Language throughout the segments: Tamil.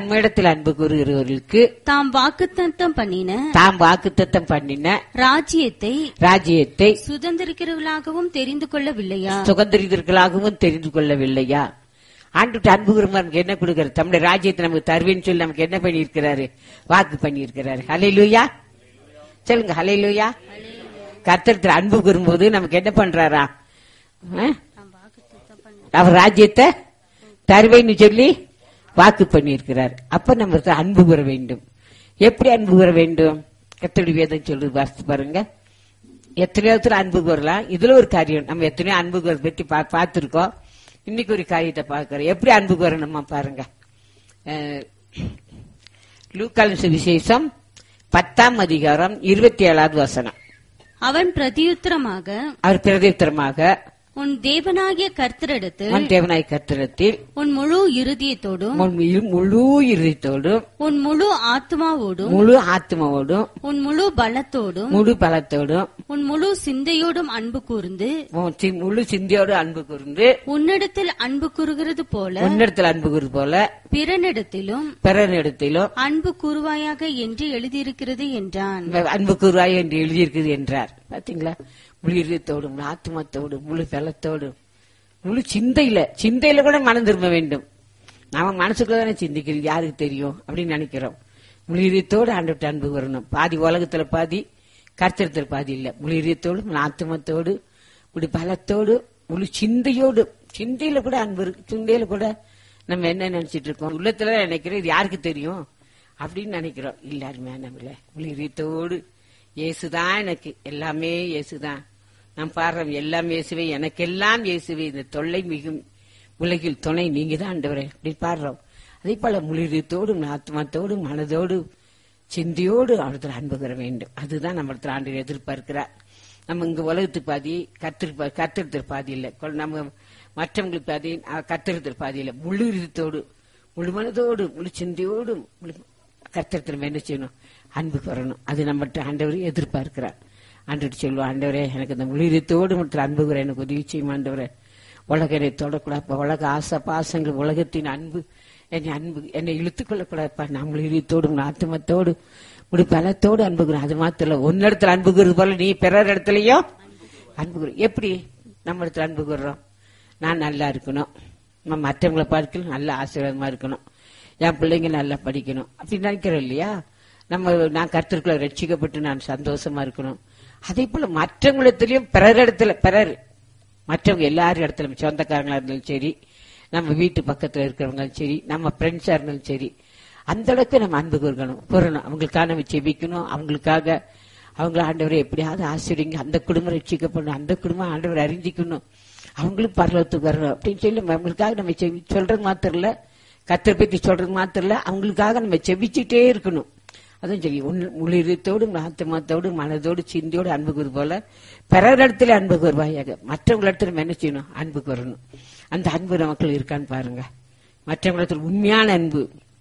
தம்மிடத்தில் அன்பு கூறுகிறவர்களுக்கு தாம் வாக்குத்தத்தம் பண்ணின தாம் வாக்குத்தத்தம் பண்ணின ராஜ்யத்தை ராஜ்யத்தை சுதந்திரிக்கிறவர்களாகவும் தெரிந்து கொள்ளவில்லையா சுகந்திரிதர்களாகவும் தெரிந்து கொள்ளவில்லையா ஆண்டுட்டு அன்பு கூறுமா நமக்கு என்ன கொடுக்கிறார் தம்முடைய ராஜ்யத்தை நமக்கு தருவேன்னு சொல்லி நமக்கு என்ன பண்ணியிருக்கிறாரு வாக்கு பண்ணியிருக்கிறாரு ஹalleluya சொல்லுங்க ஹalleluya கர்த்தர் அன்பு கூறும்போது நமக்கு என்ன பண்றாரா ஆ? அவர் ராஜ்யத்தை தருவேன்னு சொல்லி வாக்கு பண்ணியிருக்கிறார் அப்ப நம்ம அன்பு கூற வேண்டும் எப்படி அன்பு கூற வேண்டும் கத்தடி வேதம் சொல்றது வாசித்து பாருங்க எத்தனையோ இடத்துல அன்பு கூறலாம் இதுல ஒரு காரியம் நம்ம எத்தனையோ அன்பு கூற பத்தி பா- பார்த்திருக்கோம் இன்னைக்கு ஒரு காரியத்தை பார்க்கிறோம் எப்படி அன்பு கூறணுமா பாருங்க அஹ், லூக்காலின் சுவிசேஷம் பத்தாம் அதிகாரம் இருபத்தி ஏழாவது வசனம் அவன் பிரதியுத்தரமாக அவர் பிரதித்திரமாக உன் தேவனாகிய கர்த்தரிடத்தில் உன் தேவனாய் கத்திரத்தில் உன் முழு இருதயத்தோடும் உன் இரு- முழு இருதயத்தோடும் உன் முழு ஆத்மாவோடும் முழு ஆத்மாவோடும் உன் முழு பலத்தோடும் முழு பலத்தோடும் உன் முழு சிந்தையோடும் அன்பு கூர்ந்து உன் சி- முழு சிந்தியோடு அன்பு கூர்ந்து உன்னிடத்தில் அன்பு கூறுகிறது போல உன்னிடத்தில் அன்பு கூறு போல பிறனிடத்திலும் பிறனிடத்திலும் அன்பு கூறுவாயாக என்று எழுதியிருக்கிறது என்றான் அன்பு கூறுவாய் என்று எழுதியிருக்குது என்றார் பாத்தீங்களா முழு இதயத்தோடும் முழு ஆத்மத்தோடும் முழு பலத்தோடும் முழு சிந்தையில சிந்தையில கூட மனம் திரும்ப வேண்டும் நாம மனசுக்குள்ள தானே சிந்திக்கிறது யாருக்கு தெரியும் அப்படின்னு நினைக்கிறோம் முழு இதயத்தோடு ஆண்டுட்டு அன்பு வரணும் பாதி உலகத்துல பாதி கர்த்தரத்தில் பாதி இல்ல முழு இதயத்தோடு முழு ஆத்மத்தோடு முழு பலத்தோடு முழு சிந்தையோடு சிந்தையில கூட அன்பு இருக்கு சிந்தையில கூட நம்ம என்ன நினைச்சிட்டு இருக்கோம் உள்ளத்துல நினைக்கிறோம் இது யாருக்கு தெரியும் அப்படின்னு நினைக்கிறோம் இல்ல அருமையான நம்மள முழு இதயத்தோடு இயேசுதான் எனக்கு எல்லாமே இயேசுதான் நான் பாடுறோம் எல்லாம் இயேசுவே எனக்கெல்லாம் இயேசுவே இந்த தொல்லை மிகும் உலகில் துணை நீங்க தான் ஆண்டவரே அப்படி பாடுறோம் அதே போல முழுதத்தோடும் ஆத்மாத்தோடும் மனதோடு சிந்தியோடு அவரத்தில் அன்பு பெற வேண்டும் அதுதான் நம்ம ஆண்டு எதிர்பார்க்கிறார் நம்ம இங்க உலகத்துக்கு பாதி கத்திரு கத்திரத்தில் பாதி இல்லை கொ- நம்ம மற்றவங்களுக்கு பாதி கத்திரத்தில் பாதி இல்லை முழு இதயத்தோடு முழு மனதோடு முழு சிந்தியோடு முழு கர்த்தத்தில் என்ன செய்யணும் அன்பு வரணும் அது நம்மகிட்ட ஆண்டவரை எதிர்பார்க்கிறார் ஆண்டவர் சொல்லுவோம் ஆண்டவரே எனக்கு இந்த முழுதத்தோடு மட்டும் அன்பு கூற எனக்கு உதவி செய்யும் ஆண்டவரே உலகனை தொடக்கூடாது உலக ஆசை பாசங்கள் உலகத்தின் அன்பு என்னை அன்பு என்னை இழுத்துக் கொள்ளக்கூடாதுப்பா நான் முழுதத்தோடு ஆத்மத்தோடு முடி பலத்தோடு அன்பு கூறும் அது மாத்திரம் இல்ல உன்னிடத்துல அன்பு கூறுறது போல நீ பிறர் இடத்துலயும் அன்பு கூறு எப்படி நம்ம இடத்துல அன்பு கூறுறோம் நான் நல்லா இருக்கணும் நம்ம மற்றவங்களை பார்க்கல நல்ல ஆசீர்வாதமா இருக்கணும் என் பிள்ளைங்க நல்லா படிக்கணும் அப்படி நினைக்கிறோம் இல்லையா நம்ம நான் கருத்திற்குள்ள ரட்சிக்கப்பட்டு நான் சந்தோஷமா இருக்கணும் அதே போல மற்றவங்களிடத்திலயும் பிறர் இடத்துல பிறர் மற்றவங்க எல்லாரும் இடத்துல சொந்தக்காரங்களா இருந்தாலும் சரி நம்ம வீட்டு பக்கத்துல இருக்கிறவங்களும் சரி நம்ம ஃப்ரெண்ட்ஸா இருந்தாலும் சரி அந்த அளவுக்கு நம்ம அன்பு கூறணும் கூறணும் அவங்களுக்காக நம்ம செபிக்கணும் அவங்களுக்காக அவங்கள ஆண்டவரை எப்படியாவது ஆசிரியங்க அந்த குடும்பம் ரட்சிக்கப்படணும் அந்த குடும்பம் ஆண்டவர் அறிஞ்சிக்கணும் அவங்களும் பரலத்துக்கு வரணும் அப்படின்னு சொல்லி அவங்களுக்காக நம்ம செவி சொல்றது மாத்திரம் இல்ல கத்தரை பத்தி சொல்றது மாத்திரம் இல்ல அவங்களுக்காக நம்ம செபிச்சுட்டே இருக்கணும் அதான் சரி முழுதத்தோடு ஆத்மாத்தோடு மனதோடு சிந்தியோடு அன்பு கூறு போல பிறர் இடத்துல அன்பு கூறுவாயாக மற்றவங்க இடத்துல நம்ம என்ன செய்யணும் அன்பு கூறணும் அந்த அன்பு நமக்குள்ள இருக்கான்னு பாருங்க மற்றவங்க இடத்துல உண்மையான அன்பு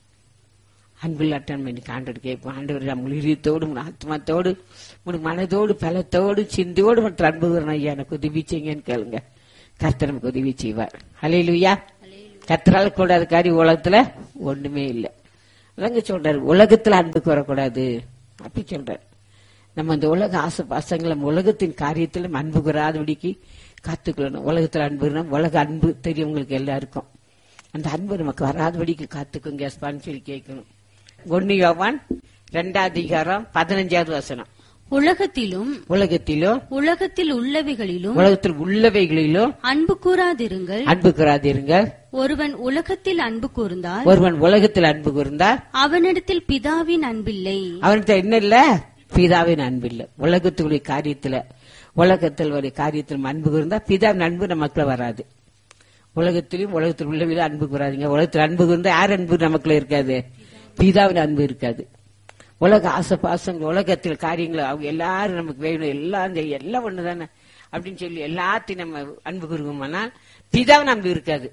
அன்பில்லாட்டம் இன்னைக்கு ஆண்டவர் கேட்போம் ஆண்டவர் நம்ம உயிரியத்தோடு உன் ஆத்மாத்தோடு உன் மனதோடு பலத்தோடு சிந்தியோடு மற்றும் அன்பு கூறணும் ஐயா எனக்கு உதவி செய்யுங்கன்னு கேளுங்க கர்த்தர் நமக்கு உதவி செய்வார் ஹalleluya கர்த்தரால கூடாத காரியம் உலகத்துல ஒண்ணுமே இல்லை அதாங்க சொல்றாரு உலகத்துல அன்புக்கு வரக்கூடாது அப்படி சொல்றாரு நம்ம இந்த உலக ஆசை பாசங்களை நம்ம உலகத்தின் காரியத்துல நம்ம அன்பு கூறாதபடிக்கு காத்துக்கொள்ளணும் உலகத்துல அன்பு இருந்தா உலக அன்பு தெரியும் உங்களுக்கு எல்லாருக்கும் அந்த அன்பு நமக்கு வராதபடிக்கு காத்துக்குங்க சொல்லி கேட்கணும் ஒன்னு யோவான் ரெண்டாவது அதிகாரம் பதினஞ்சாவது வசனம் உலகத்திலும் உலகத்திலும் உலகத்தில் உள்ளவைகளிலும் உலகத்தில் உள்ளவைகளிலும் அன்பு கூறாதிருங்கள் அன்பு கூறாதீருங்கள் ஒருவன் உலகத்தில் அன்பு கூர்ந்தால் ஒருவன் உலகத்தில் அன்பு கூர்ந்தால் அவனிடத்தில் பிதாவின் அன்பில்லை அவன்கிட்ட என்ன இல்ல பிதாவின் அன்பு இல்ல உலகத்துடைய காரியத்துல உலகத்தில் ஒரு காரியத்தில் அன்பு கூர்ந்தா பிதாவின் அன்பு நமக்குள்ள வராது உலகத்திலும் உலகத்தில் உள்ளவில அன்பு கூறாதீங்க உலகத்தில் அன்பு கூர்ந்தா யார் அன்பு நமக்குள்ள இருக்காது பிதாவின் அன்பு இருக்காது உலக ஆசை பாசங்கள் உலகத்தில் காரியங்கள் அவங்க எல்லாரும் நமக்கு வேணும் எல்லாம் இந்த எல்லாம் ஒண்ணுதானே அப்படின்னு சொல்லி எல்லாத்தையும் நம்ம அன்பு கூறுவோம்னா பிதாவின் அன்பு இருக்காது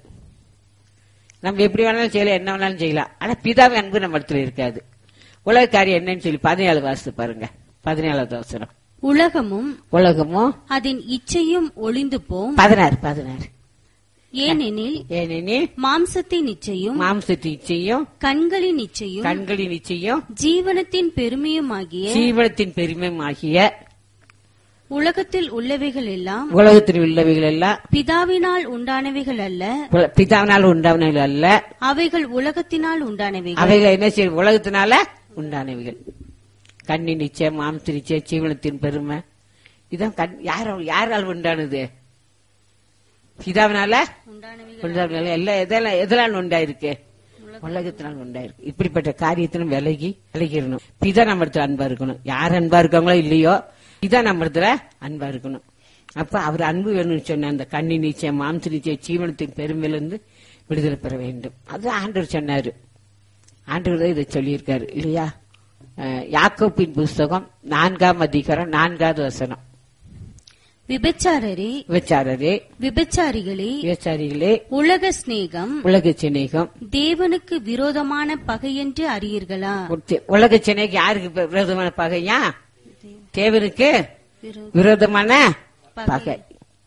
நம்ம எப்படி வேணாலும் செய்யலாம் என்ன வேணாலும் செய்யலாம் ஆனா பிதாவின் அன்பு நம்ம இடத்துல இருக்காது உலக காரியம் என்னன்னு சொல்லி பதினேழு வாசித்து பாருங்க பதினேழாவது அவசரம் உலகமும் உலகமும் அதன் இச்சையும் ஒளிந்து போம் பதினாறு பதினாறு ஏனெனில் ஏனெனில் மாம்சத்தின் இச்சையும் மாம்சத்தின் நிச்சயம் கண்களின் இச்சையும் கண்களின் நிச்சயம் ஜீவனத்தின் பெருமையுமாகிய ஜீவனத்தின் பெருமையுமாகிய உலகத்தில் உள்ளவைகள் எல்லாம் உலகத்தில் உள்ளவைகள் எல்லாம் பிதாவினால் உண்டானவைகள் அல்ல உல- பிதாவினால் உண்டானவைகள் அல்ல அவைகள் உலகத்தினால் உண்டானவைகள் அவைகள் என்ன செய்யும் உலகத்தினால உண்டானவைகள் கண்ணின் நிச்சயம் மாம்ச நிச்சயம் ஜீவனத்தின் பெருமை இதான் கண் யார் யாரால் உண்டானது பிதாவினால உண்டானவைகள் உண்டானது எல்லாம் எதெல்லாம் எதெல்லாம் உண்டாயிருக்கு உலகத்தினால் உண்டாயிருக்கு இப்படிப்பட்ட காரியத்திலும் விலகி விலகிடணும் பிதா நம்ம இடத்துல அன்பா இருக்கணும் யார் அன்பா இருக்காங்களோ இல்லையோ பிதா நம்ம இடத்துல அன்பா இருக்கணும் அப்ப அவர் அன்பு வேணும்னு சொன்ன அந்த கண்ணி நிச்சயம் மாம்ச நிச்சயம் ஜீவனத்தின் பெருமையிலிருந்து விடுதலை பெற வேண்டும் அது ஆண்டவர் சொன்னாரு ஆண்டவர் தான் இதை சொல்லியிருக்காரு இல்லையா அஹ், யாக்கோப்பின் புஸ்தகம் நான்காம் அதிகாரம் நான்காவது வசனம் விபச்சாரரே விபச்சாரரே விபச்சாரிகளே விபச்சாரிகளே உலக சிநேகம் உலக சிநேகம் தேவனுக்கு விரோதமான பகை என்று அறியீர்களா உலக சென்னைக்கு யாருக்கு வி- விரோதமான பகையா தேவனுக்கு விரோ- விரோதமான பகை. பகை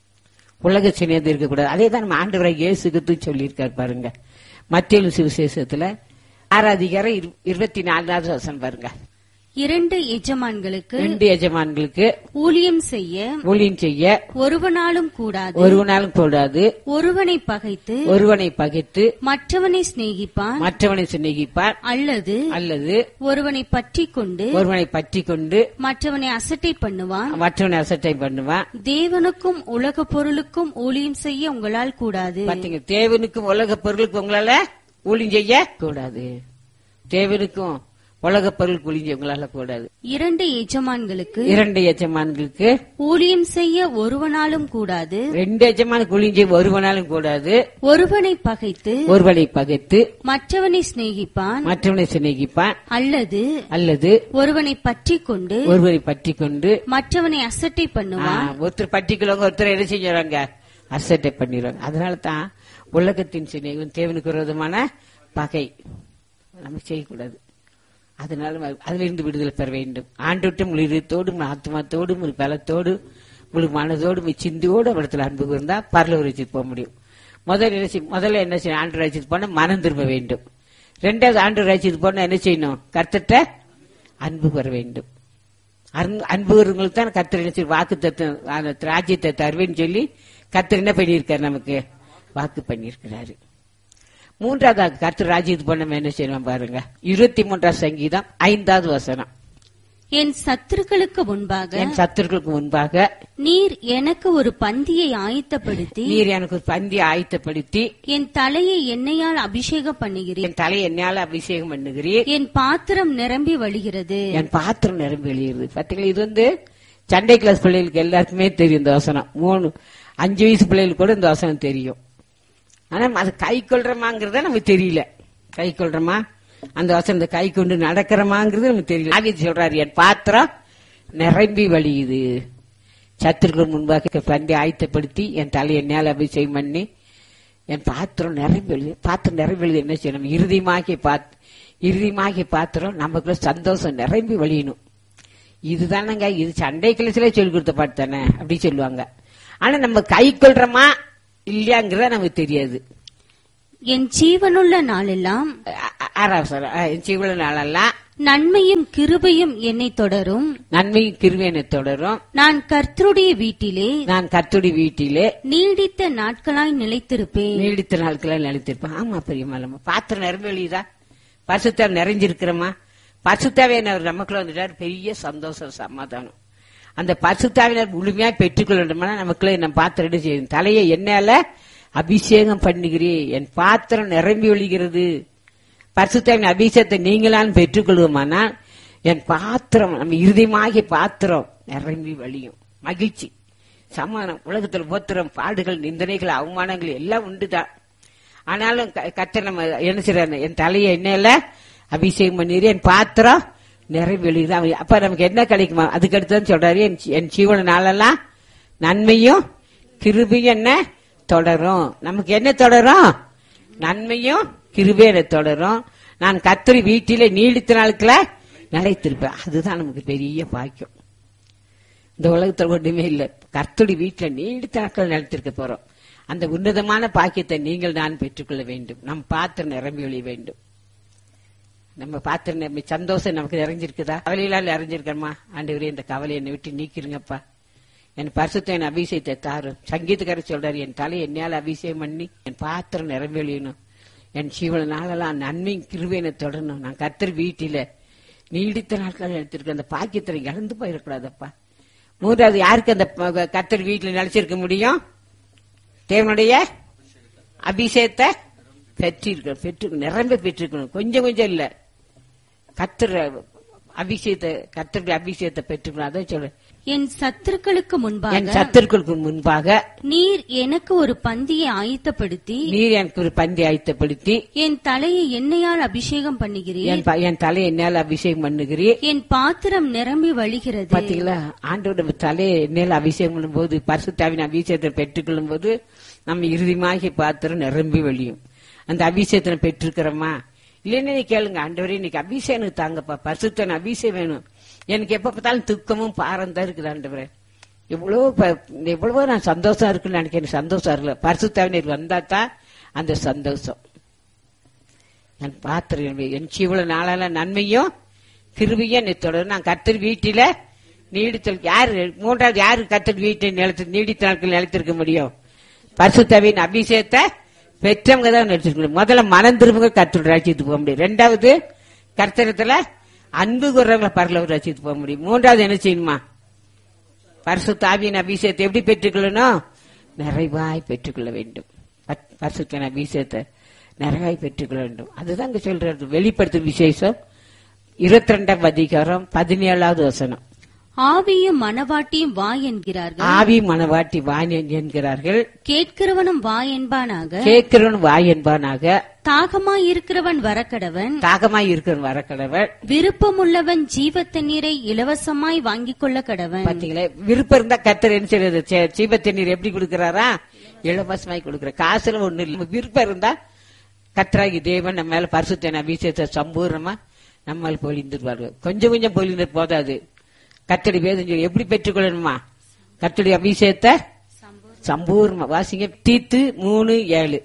உலக சின்னது இருக்கக்கூடாது அதே தான் நம்ம ஆண்டவரை இயேசுக்கு சொல்லியிருக்காரு பாருங்க மத்திய சுவிசேஷத்துல ஆறாதிகாரம் இரு- இருபத்தி நாலாவது வசனம் பாருங்க இரண்டு எஜமான்களுக்கு ரெண்டு எஜமான்களுக்கு ஊழியம் செய்ய ஊழியம் செய்ய ஒருவனாலும் கூடாது ஒருவனாலும் கூடாது ஒருவனை பகைத்து ஒருவனை பகைத்து மற்றவனை சிநேகிப்பான் மற்றவனை சிநேகிப்பார் அல்லது அல்லது ஒருவனை பற்றி கொண்டு ஒருவனை பற்றி கொண்டு மற்றவனை அசட்டை பண்ணுவான் மற்றவனை அசட்டை பண்ணுவான் தேவனுக்கும் உலக பொருளுக்கும் ஊழியம் செய்ய உங்களால் கூடாது பாத்தீங்க தேவனுக்கும் உலக பொருளுக்கும் உங்களால ஊழியம் செய்ய கூடாது தேவனுக்கும் உலக பொருளுக்கு ஊழியம் செய்ய உங்களால கூடாது இரண்டு எஜமான்களுக்கு இரண்டு எஜமான்களுக்கு ஊழியம் செய்ய ஒருவனாலும் கூடாது ரெண்டு எஜமானுக்கு ஊழியம் செய்ய ஒருவனாலும் கூடாது ஒருவனை பகைத்து ஒருவனை பகைத்து மற்றவனை சிநேகிப்பான் மற்றவனை சிநேகிப்பான் அல்லது அல்லது ஒருவனை பற்றி கொண்டு ஒருவரை பற்றி கொண்டு மற்றவனை அசட்டை ஆ, பண்ணுவான் ஒருத்தர் பற்றிக்கிறவங்க ஒருத்தர் என்ன செஞ்சுறாங்க அசட்டை பண்ணிடுவாங்க அதனால தான் உலகத்தின் சிநேகம் தேவனுக்கு விரோதமான பகை நம்ம செய்யக்கூடாது அதனால ம- அதிலிருந்து விடுதலை பெற வேண்டும் ஆண்டுவிட்டு முழு இதயத்தோடும் ஆத்மாத்தோடும் முழு பலத்தோடு முழு மனதோடு முழு சிந்தியோடு அவரிடத்தில் அன்பு இருந்தா பரலூர் வச்சுட்டு போக முடியும் முதல்ல என்ன செய்ய முதல்ல என்ன செய்யணும் ஆண்டு ராஜ்யத்துக்கு போனா மனம் திரும்ப வேண்டும் ரெண்டாவது ஆண்டு ராஜ்யத்துக்கு போனா என்ன செய்யணும் கர்த்தட்ட அன்பு பெற வேண்டும் அன்பு- அன்புகிறவங்களுக்கு தான் கர்த்தர் என்ன செய்ய வாக்கு தத்துவம் ராஜ்யத்தை தருவேன்னு சொல்லி கர்த்தர் என்ன பண்ணியிருக்காரு நமக்கு வாக்கு பண்ணியிருக்கிறாரு மூன்றாவது கர்த்தர் ராஜ்யத்துக்கு போன நம்ம என்ன செய்யணும் பாருங்க இருபத்தி மூன்றாம் சங்கீதம் ஐந்தாவது வசனம் என் சத்துருக்களுக்கு முன்பாக என் சத்துருக்களுக்கு முன்பாக நீர் எனக்கு ஒரு பந்தியை ஆயத்தப்படுத்தி நீர் எனக்கு ஒரு பந்தி ஆயத்தப்படுத்தி என் தலையை எண்ணெயால் அபிஷேகம் பண்ணுகிறேன் என் தலை என்னால அபிஷேகம் பண்ணுகிறீர் என் பாத்திரம் நிரம்பி வழிகிறது என் பாத்திரம் நிரம்பி வெளியிடுது பாத்தீங்களா இது வந்து சண்டே கிளாஸ் பிள்ளைகளுக்கு எல்லாருக்குமே தெரியும் இந்த வசனம் மூணு அஞ்சு வயசு பிள்ளைகளுக்கு கூட இந்த வசனம் தெரியும் ஆனா அது கை கொள்றமாங்கிறத நமக்கு தெரியல கை கொள்றமா அந்த வசனத்தை கை கொண்டு நடக்கிறமாங்கிறது நமக்கு தெரியல ஆவி சொல்றாரு என் பாத்திரம் நிரம்பி வழியுது சத்துருக்கள் முன்பாக பந்தி ஆயத்தப்படுத்தி என் தலை என்னால் அபிஷேகம் பண்ணி என் பாத்திரம் நிரம்பி எழுது பாத்திரம் நிரம்பி எழுது என்ன செய்யணும் இறுதிமாகி பாத் இறுதிமாகி பாத்திரம் நமக்குள்ள சந்தோஷம் நிரம்பி வழியணும் இதுதானங்க இது சண்டை கிளச்சிலே சொல்லி கொடுத்த பாட்டு தானே அப்படி சொல்லுவாங்க ஆனா நம்ம கை கொள்றோமா இல்லையாங்கிறத நமக்கு தெரியாது என் ஜீவனுள்ள நாளெல்லாம் அ- அ- ஆறாவது சொல்ல இவ்வளவு நாளெல்லாம் நன்மையும் கிருபையும் என்னை தொடரும் நன்மையும் கிருவேனை தொடரும் நான் கர்த்தருடைய வீட்டிலே நான் கத்துடி வீட்டிலே நீடித்த நாட்களாய் நிலைத்திருப்பேன் நீடித்த நாட்களை நினைத்திருப்பேன் ஆமா பெரியம்மா பாத்திரம் நிரம்பி வெளியுதா பசுத்தாவை நிறைஞ்சிருக்கிறோமா பசுத்தாவியனர் நமக்குள்ள வந்துட்டார் பெரிய சந்தோஷம் சமாதானம் அந்த பசுத்தாவினர் முழுமையா பெற்றுக்கொள்ளணும்னா நமக்குள்ள நம்ம பாத்திரம் என்ன செய்யும் தலையை என்னால அபிஷேகம் பண்ணுகிறேன் என் பாத்திரம் நிரம்பி ஒழிகிறது பரிசுத்தாவின் அபிஷேகத்தை நீங்களான் பெற்றுக்கொள்வோமானால் என் பாத்திரம் நம்ம இறுதியமாகிய பாத்திரம் நிரம்பி வழியும் மகிழ்ச்சி சமாதானம் உலகத்தில் போத்திரம் பாடுகள் நிந்தனைகள் அவமானங்கள் எல்லாம் உண்டுதான் ஆனாலும் க- கர்த்தர் நம்ம என்ன செய்யறாரு என் தலையை எண்ணெயில அபிஷேகம் பண்ணிடு என் பாத்திரம் நிரம்பி வெளியுது அவன் அப்ப நமக்கு என்ன கிடைக்குமா அதுக்கு அடுத்து சொல்றாரு என் ஜீ- என் ஜீவன நாளெல்லாம் நன்மையும் கிருபையும் என்ன தொடரும் நமக்கு என்ன தொடரும் நன்மையும் கிருபையும் என்ன தொடரும் நான் கத்திரி வீட்டிலே நீடித்த நாட்கள நிலைத்திருப்பேன் அதுதான் நமக்கு பெரிய பாக்கியம் இந்த உலகத்துல ஒண்ணுமே இல்ல கர்த்தடி வீட்டுல நீடித்த நாட்கள் நிலைத்திருக்க போறோம் அந்த உன்னதமான பாக்கியத்தை நீங்கள் நான் பெற்றுக்கொள்ள வேண்டும் நம் பாத்திரம் நிரம்பி ஒழிய வேண்டும் நம்ம பாத்திரம் நிரம்பி சந்தோஷம் நமக்கு நிறைஞ்சிருக்குதா கவலையிலால் நிறைஞ்சிருக்கணுமா ஆண்டவரே இந்த கவலையை என்னை விட்டு நீக்கிருங்கப்பா என் பரிசுத்த என் அபிஷேகத்தை தாரும் சங்கீதக்காரர் சொல்றாரு என் தலை என்னால் அபிஷேகம் பண்ணி என் பாத்திரம் நிரம்பி ஒழியணும் என் ஜீவன நாளெல்லாம் நன்மை கிருவேனை தொடரணும் நான் கத்தர் வீட்டில நீடித்த நாட்கள் எடுத்திருக்க அந்த பாக்கியத்தை இழந்து போயிடக்கூடாதப்பா மூன்றாவது யாருக்கு அந்த ப- கத்தர் வீட்டில் நிலைச்சிருக்க முடியும் தேவனுடைய அபிஷேகத்தை பெற்றிருக்கணும் பெற்று நிரம்ப பெற்றிருக்கணும் கொஞ்சம் கொஞ்சம் இல்ல கத்தர் அபிஷேகத்தை கத்தருடைய அபிஷேகத்தை பெற்றுக்கணும் அதான் சொல்றேன் என் சத்துருக்களுக்கு என் முன்பாக சத்துருக்களுக்கு முன்பாக நீர் எனக்கு ஒரு பந்தியை ஆயத்தப்படுத்தி நீர் எனக்கு ஒரு பந்தி ஆயத்தப்படுத்தி என் தலையை எண்ணெயால் அபிஷேகம் பண்ணுகிறீர் என் ப- என் தலையை என்னால் அபிஷேகம் பண்ணுகிறீர் என் பாத்திரம் நிரம்பி வழிகிறது பாத்தீங்களா ஆண்டோட தலையை எண்ணெயில் அபிஷேகம் பண்ணும்போது பரிசுத்தாவின் அபிஷேகத்தை பெற்றுக்கொள்ளும் போது நம்ம இறுதிமாகி பாத்திரம் நிரம்பி வழியும் அந்த அபிஷேகத்தை பெற்றிருக்கிறோமா இல்லைன்னு நீ கேளுங்க ஆண்டவரே இன்னைக்கு அபிஷேகம் எனக்கு தாங்கப்பா பரிசுத்தன் அபிஷேகம் வேணும் எனக்கு எப்ப பார்த்தாலும் துக்கமும் பாரம் தான் இருக்குது ஆண்டவரே எவ்வளவு ப- எவ்வளவோ நான் சந்தோஷம் இருக்குன்னு நினைக்கிறேன் எனக்கு சந்தோஷம் இருக்குல்ல பரிசுத்தாவினர் வந்தா தான் அந்த சந்தோஷம் நான் பாத்திரம் என் ஜீவன நாளால நன்மையும் கிருபையும் என்னை தொடரும் நான் கத்தர் வீட்டில நீடித்தல் யாரு மூன்றாவது யாரு கத்தர் வீட்டை நிலத்து நீடித்த நாட்கள் நிலைத்திருக்க முடியும் பரிசுத்தவின் அபிஷேகத்தை பெற்றவங்க தான் நினைச்சிருக்கணும் முதல்ல மனம் திரும்புங்க கத்தர் ராஜ்யத்துக்கு போக முடியும் ரெண்டாவது கர்த்தரத்துல அன்பு குறவங்களை பரலவர் ராஜ்யத்துக்கு போக முடியும் மூன்றாவது என்ன செய்யணுமா பரிசுத்தாவியின் அபிஷேகத்தை எப்படி பெற்றுக்கொள்ளணும் நிறைவாய் பெற்றுக்கொள்ள வேண்டும் பத்- பரிசுத்தன் அபிஷேகத்தை நிறைவாய் பெற்றுக்கொள்ள வேண்டும் அதுதான் இங்க சொல்றது வெளிப்படுத்தும் விசேஷம் இருபத்தி ரெண்டாம் அதிகாரம் பதினேழாவது வசனம் ஆவியும் மனவாட்டியும் வா என்கிறார்கள் ஆவி மனவாட்டி வான் என்கிறார்கள் கேட்கிறவனும் வா என்பானாக கேட்கிறவன் வாய் என்பானாக தாகமாய் இருக்கிறவன் வரக்கடவன் தாகமாய் இருக்கிறவன் வரக்கடவன் விருப்பமுள்ளவன் ஜீவ தண்ணீரை இலவசமாய் வாங்கிக் கொள்ள கடவன் பாத்தீங்களா விருப்பம் இருந்தா கத்தர் என்ன செய்யறது சே- சீப தண்ணீர் எப்படி கொடுக்கறாரா இலவசமாய் கொடுக்கிற காசுல ஒண்ணு இல்ல விருப்பம் இருந்தா கத்தராகி தேவன் நம்ம மேல பரிசுத்தன அபிஷேகத்தை சம்பூர்ணமா நம்மால் பொழிந்துருவார்கள் கொஞ்சம் கொஞ்சம் பொழிந்து போதாது கத்தடி வேதம் சொல்லி எப்படி பெற்றுக்கொள்ளணுமா கத்தடி அபிஷேகத்தை சம்பூர்ணமா வாசிங்க தீத்து மூணு ஏழு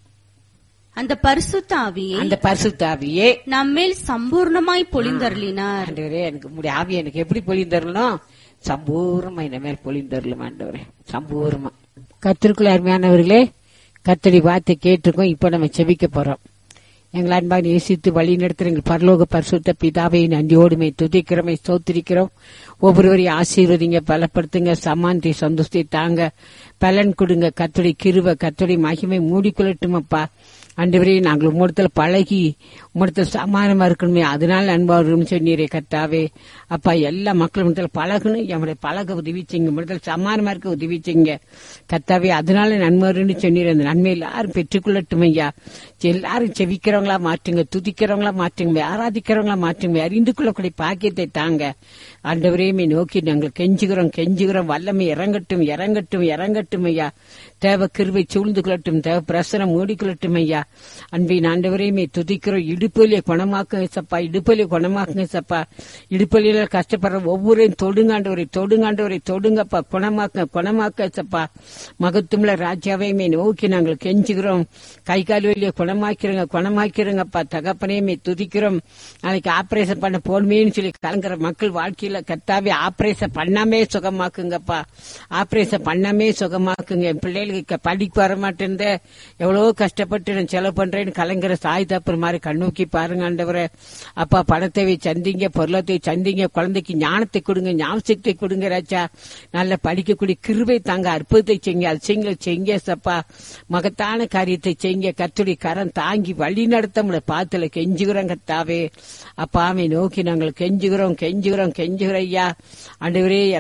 அந்த பரிசுத்த ஆவியை அந்த பரிசுத்தாவியே நம்மேல் சம்பூர்ணமாய் பொழிந்தருளினார் ஆண்டவரே எனக்கு உங்களுடைய ஆவி எனக்கு எப்படி பொழிந்தரலாம் சம்பூர்ணமா இந்த மேல் பொழிந்தரலும் ஆண்டவரே சம்பூர்ணமா கத்திற்குள்ள அருமையானவர்களே கத்தடி வார்த்தை கேட்டிருக்கோம் இப்ப நம்ம செபிக்க போறோம் எங்கள் அன்பாக நேசித்து வழி நடத்துகிற எங்கள் பரலோக பரிசுத்த பிதாவை நன்றியோடுமை துதிக்கிறோமை ஸ்தோத்திரிக்கிறோம் ஒவ்வொருவரையும் ஆசீர்வதிங்க பலப்படுத்துங்க சமாந்தி சந்தோஷத்தை தாங்க பலன் கொடுங்க கத்தடி கிருப கத்தடி மகிமை மூடிக்கொள்ளட்டும் அப்பா அன்றுவரே நாங்கள் உம்மிடத்தில் பழகி உம்மிடத்தில் சமானமா இருக்கணுமே அதனால அன்பா இருக்கணும் சொன்னீரே கத்தாவே அப்பா எல்லா மக்களும் இடத்துல பழகணும் நம்முடைய பழக உதவி செய்யுங்க உம்மிடத்தில் சமானமா இருக்க உதவி செய்யுங்க கத்தாவே அதனால நன்மைன்னு சொன்னீர் அந்த நன்மை எல்லாரும் பெற்றுக்கொள்ளட்டும் ஐயா எல்லாரும் செவிக்கிறவங்களா மாற்றுங்க துதிக்கிறவங்களா மாற்றுங்க ஆராதிக்கிறவங்களா மாற்றுங்க அறிந்து கொள்ளக்கூடிய பாக்கியத்தை தாங்க ஆண்டவரையுமே நோக்கி நாங்கள் கெஞ்சுகிறோம் கெஞ்சுகிறோம் வல்லமை இறங்கட்டும் இறங்கட்டும் இறங்கட்டும் ஐயா தேவ கிருவை சூழ்ந்து கொள்ளட்டும் தேவ பிரசனம் மூடிக்கொள்ளட்டும் ஐயா அன்பின் ஆண்டவரையுமே துதிக்கிறோம் இடுப்பலியை குணமாக்குங்க சப்பா இடுப்பலியை குணமாக்குங்க சப்பா இடுப்பலியில கஷ்டப்படுற ஒவ்வொருவரையும் தொடுங்காண்டவரை தொடுங்காண்டவரை தொடுங்கப்பா குணமாக்க குணமாக்க சப்பா மகத்துவமுள்ள ராஜாவையுமே நோக்கி நாங்கள் கெஞ்சுகிறோம் கை கால் வலியை குணமாக்கிறோங்க குணமாக்கிறோங்கப்பா தகப்பனையுமே துதிக்கிறோம் நாளைக்கு ஆபரேஷன் பண்ண போடுமேன்னு சொல்லி கலங்குற மக்கள் வாழ்க்கையில கத்தாவே ஆபரேஷன் பண்ணாமே சுகமாக்குங்கப்பா ஆபரேஷன் பண்ணாமே சுகமாக்குங்க என் பிள்ளைகளுக்கு படிக்க வர மாட்டேன் எவ்வளவு கஷ்டப்பட்டு நான் செலவு பண்றேன்னு கலங்குற சாய் தப்புற மாதிரி கண்ணோக்கி பாருங்க ஆண்டவரே அப்பா பணத்தை சந்திங்க பொருளத்தை சந்திங்க குழந்தைக்கு ஞானத்தை கொடுங்க ஞாபகத்தை கொடுங்க ராஜா நல்ல படிக்கக்கூடிய கிருபை தாங்க அற்புதத்தை செய்யுங்க அது செய்யுங்க செய்யுங்க சப்பா மகத்தான காரியத்தை செய்யுங்க கத்துடி கரம் தாங்கி வழி நடத்த முடிய பாத்துல கெஞ்சுகிறோம் கத்தாவே அப்பாவை நோக்கி நாங்கள் கெஞ்சுகிறோம் கெஞ்சுகிறோம் கெஞ்சுகிறோம் ஐயா ஆண்டவரே